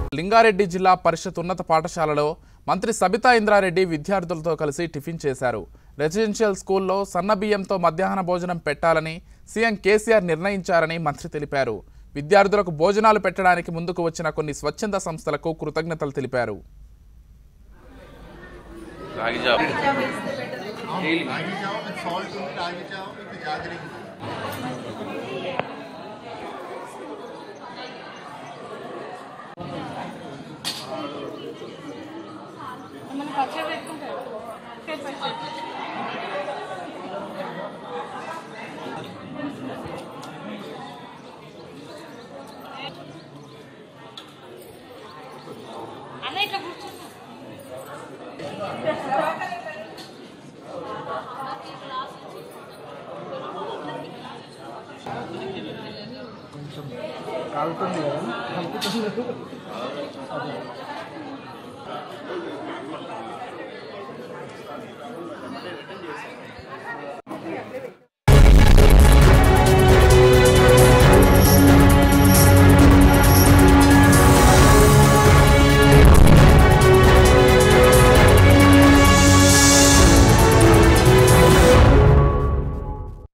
లింగారెడ్డి జిల్లా పరిషత్ ఉన్నత పాఠశాలలో మంత్రి సబితా ఇంద్రారెడ్డి విద్యార్థులతో కలిసి టిఫిన్ చేశారు రెసిడెన్షియల్ స్కూల్లో సన్న బియ్యంతో మధ్యాహ్న భోజనం పెట్టాలని సీఎం కేసీఆర్ నిర్ణయించారని మంత్రి తెలిపారు విద్యార్థులకు భోజనాలు పెట్టడానికి ముందుకు వచ్చిన కొన్ని స్వచ్ఛంద సంస్థలకు కృతజ్ఞతలు తెలిపారు రాగి జాబ్ రాగి జావ విత్ సాల్ట్ ఉంది రాగి జావ విత్ జాగరి మన పచ్చడి పెట్టుకుంటారు అన్న ఇట్లా కూర్చోండి కాలుతుంది కదా కలుపుతుంది